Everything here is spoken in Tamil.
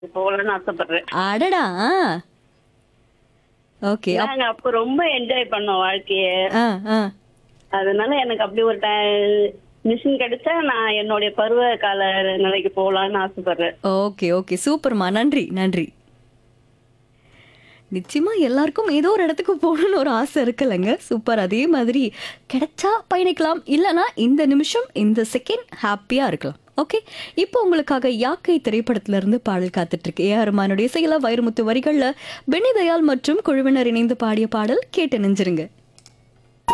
போகலான்னு ஆசைப்படுறேன் அடடா ஓகே நாங்க அப்ப ரொம்ப என்ஜாய் பண்ணோம் வாழ்க்கைய ஆ ஆ அதனால எனக்கு அப்படி ஒரு மிஷின் கிடைச்சா நான் என்னுடைய பருவ கால நிலைக்கு போகலான்னு ஆசைப்படுறேன் ஓகே ஓகே சூப்பர்மா நன்றி நன்றி நிச்சயமா எல்லாருக்கும் ஏதோ ஒரு இடத்துக்கு போகணும்னு ஒரு ஆசை இருக்குல்லங்க சூப்பர் அதே மாதிரி கிடைச்சா பயணிக்கலாம் இல்லனா இந்த நிமிஷம் இந்த செகண்ட் ஹாப்பியா இருக்கலாம் ஓகே இப்போ உங்களுக்காக யாக்கை திரைப்படத்துல இருந்து பாடல் காத்துட்டு இருக்கு ஏ அருமானுடைய செயலா வைரமுத்து வரிகள்ல பெனி தயாள் மற்றும் குழுவினர் இணைந்து பாடிய பாடல் கேட்டு நெஞ்சிருங்க